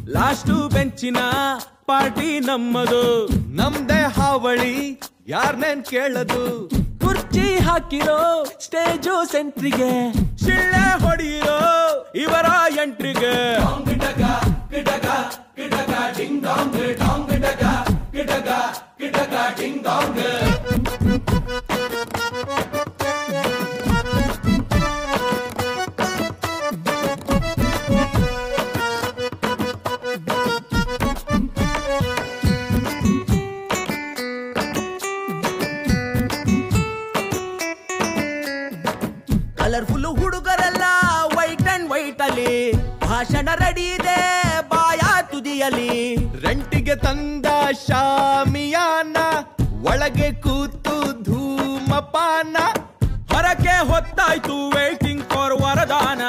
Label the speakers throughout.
Speaker 1: Last ಬೆಂಚಿನ party ನಮ್ಮದು
Speaker 2: ನಮ್ದೇ ಹಾವಳಿ ಯಾರ್ನೇನ್ ಕೇಳದು
Speaker 1: ಕುರ್ಚಿ ಹಾಕಿರೋ ಸ್ಟೇಜು ಸೆಂಟ್ರಿಗೆ ಶಿಳ್ಳೆ ಹೊಡೆಯಿರೋ ಇವರ ಎಂಟ್ರಿಗೆ ಕಲರ್ಫುಲ್ ಹುಡುಗರೆಲ್ಲ ವೈಟ್ ಅಂಡ್ ವೈಟ್ ಅಲ್ಲಿ ಭಾಷಣ ರೆಡಿ ಇದೆ ಬಾಯ ತುದಿಯಲಿ
Speaker 2: ರೆಂಟಿಗೆ ತಂದ ಶಾಮಿಯಾನ ಒಳಗೆ ಕೂತು ಧೂಮಪಾನ
Speaker 1: ಹೊರಗೆ ಹೊತ್ತಾಯ್ತು ವೇಟಿಂಗ್ ಫಾರ್ ವರದಾನ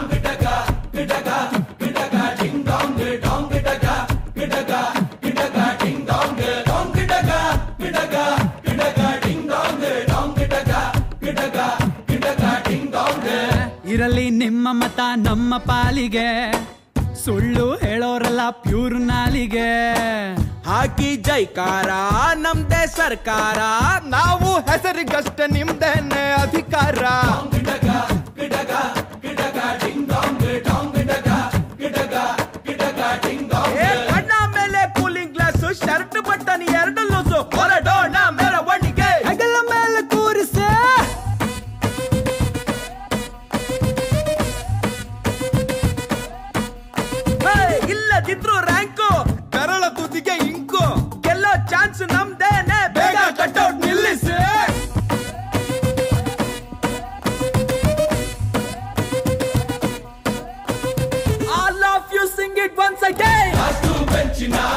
Speaker 3: ಇರಲಿ ನಿಮ್ಮ ಮತ ನಮ್ಮ ಪಾಲಿಗೆ ಸುಳ್ಳು ಹೇಳೋರಲ್ಲ ಪ್ಯೂರ್ ನಾಲಿಗೆ
Speaker 1: ಹಾಕಿ ಜೈಕಾರ ನಮ್ದೇ ಸರ್ಕಾರ
Speaker 2: ನಾವು ಹೆಸರಿಗಷ್ಟೇ ನಿಮ್ದೇನೆ ಅಧಿಕಾರ
Speaker 1: ಏ ಕಣ್ಣ ಮೇಲೆ ಕೂಲಿಂಗ್ ಗ್ಲಾಸ್ ಶರ್ಟ್ ಬಟನ್ ಎರಡು ಲೂಸು ಹೊರಡೋಣ ಮೆರವಣಿಗೆ
Speaker 3: ಹೆಗಲ ಮೇಲೆ ಕೂರಿಸೆ
Speaker 1: ಹೇ, ಇಲ್ಲದಿದ್ರು ರ್ಯಾಂಕು
Speaker 2: ಕರಳ ತುದಿಗೆ ಇಂಕು
Speaker 1: ಗೆಲ್ಲೋ ಚಾನ್ಸ್ ನಮ್ದೇನೆ ಬೇಗ ಕಟ್ಔಟ್ ನಿಲ್ಲಿಸಿ All of you sing it once again.